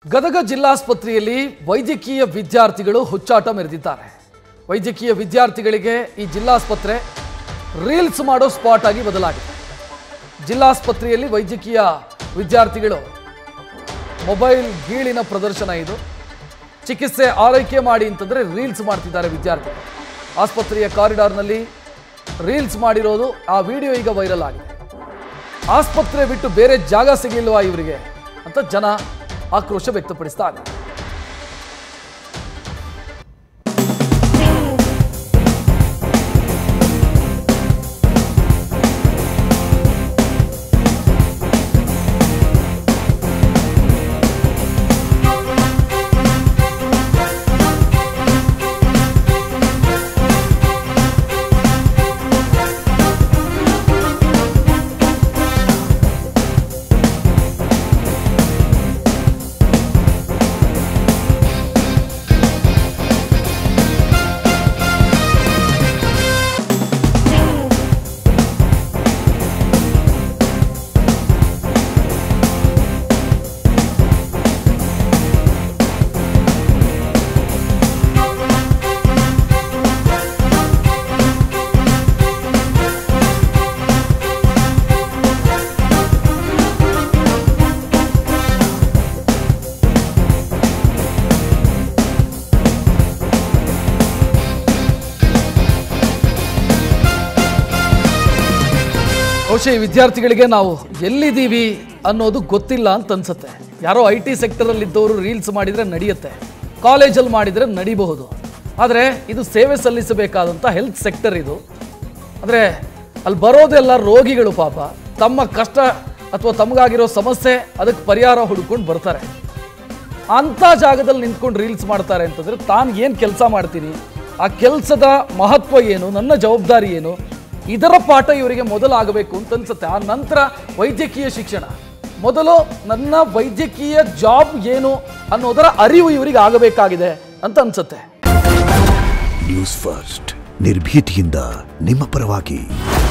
ಗದಗ ಜಿಲ್ಲಾಸ್ಪತ್ರೆಯಲ್ಲಿ ವೈದ್ಯಕೀಯ ವಿದ್ಯಾರ್ಥಿಗಳು ಹುಚ್ಚಾಟ ಮೆರೆದಿದ್ದಾರೆ ವೈದ್ಯಕೀಯ ವಿದ್ಯಾರ್ಥಿಗಳಿಗೆ ಈ ಜಿಲ್ಲಾಸ್ಪತ್ರೆ ರೀಲ್ಸ್ ಮಾಡೋ ಸ್ಪಾಟ್ ಆಗಿ ಬದಲಾಗಿದೆ ಜಿಲ್ಲಾಸ್ಪತ್ರೆಯಲ್ಲಿ ವೈದ್ಯಕೀಯ ವಿದ್ಯಾರ್ಥಿಗಳು ಮೊಬೈಲ್ ಗೀಳಿನ ಪ್ರದರ್ಶನ ಇದು ಚಿಕಿತ್ಸೆ ಆರೈಕೆ ಮಾಡಿ ಅಂತಂದ್ರೆ ರೀಲ್ಸ್ ಮಾಡ್ತಿದ್ದಾರೆ ವಿದ್ಯಾರ್ಥಿಗಳು ಆಸ್ಪತ್ರೆಯ ಕಾರಿಡಾರ್ನಲ್ಲಿ ರೀಲ್ಸ್ ಮಾಡಿರೋದು ಆ ವಿಡಿಯೋ ಈಗ ವೈರಲ್ ಆಗಿದೆ ಆಸ್ಪತ್ರೆ ಬಿಟ್ಟು ಬೇರೆ ಜಾಗ ಸಿಗಲಿಲ್ವಾ ಇವರಿಗೆ ಅಂತ ಜನ ಆಕ್ರೋಶ ವ್ಯಕ್ತಪಡಿಸ್ತಾ ಇದ್ದಾರೆ ಬಹುಶಃ ಈ ವಿದ್ಯಾರ್ಥಿಗಳಿಗೆ ನಾವು ಎಲ್ಲಿದ್ದೀವಿ ಅನ್ನೋದು ಗೊತ್ತಿಲ್ಲ ಅಂತ ಅನ್ಸುತ್ತೆ ಯಾರೋ ಐ ಟಿ ಸೆಕ್ಟರಲ್ಲಿ ಇದ್ದವರು ರೀಲ್ಸ್ ಮಾಡಿದರೆ ನಡೆಯುತ್ತೆ ಕಾಲೇಜಲ್ಲಿ ಮಾಡಿದರೆ ನಡಿಬಹುದು ಆದರೆ ಇದು ಸೇವೆ ಸಲ್ಲಿಸಬೇಕಾದಂಥ ಹೆಲ್ತ್ ಸೆಕ್ಟರ್ ಇದು ಆದರೆ ಅಲ್ಲಿ ಬರೋದೆಲ್ಲ ರೋಗಿಗಳು ಪಾಪ ತಮ್ಮ ಕಷ್ಟ ಅಥವಾ ತಮಗಾಗಿರೋ ಸಮಸ್ಯೆ ಅದಕ್ಕೆ ಪರಿಹಾರ ಹುಡ್ಕೊಂಡು ಬರ್ತಾರೆ ಅಂಥ ಜಾಗದಲ್ಲಿ ನಿಂತ್ಕೊಂಡು ರೀಲ್ಸ್ ಮಾಡ್ತಾರೆ ಅಂತಂದ್ರೆ ತಾನು ಏನು ಕೆಲಸ ಮಾಡ್ತೀನಿ ಆ ಕೆಲಸದ ಮಹತ್ವ ಏನು ನನ್ನ ಜವಾಬ್ದಾರಿ ಏನು ಇದರ ಪಾಠ ಇವರಿಗೆ ಮೊದಲು ಆಗಬೇಕು ಅಂತ ಅನ್ಸುತ್ತೆ ಆ ನಂತರ ವೈದ್ಯಕೀಯ ಶಿಕ್ಷಣ ಮೊದಲು ನನ್ನ ವೈದ್ಯಕೀಯ ಜಾಬ್ ಏನು ಅನ್ನೋದರ ಅರಿವು ಇವರಿಗೆ ಆಗಬೇಕಾಗಿದೆ ಅಂತ ಅನ್ಸುತ್ತೆ ನ್ಯೂಸ್ ಫಸ್ಟ್ ನಿರ್ಭೀತಿಯಿಂದ ನಿಮ್ಮ ಪರವಾಗಿ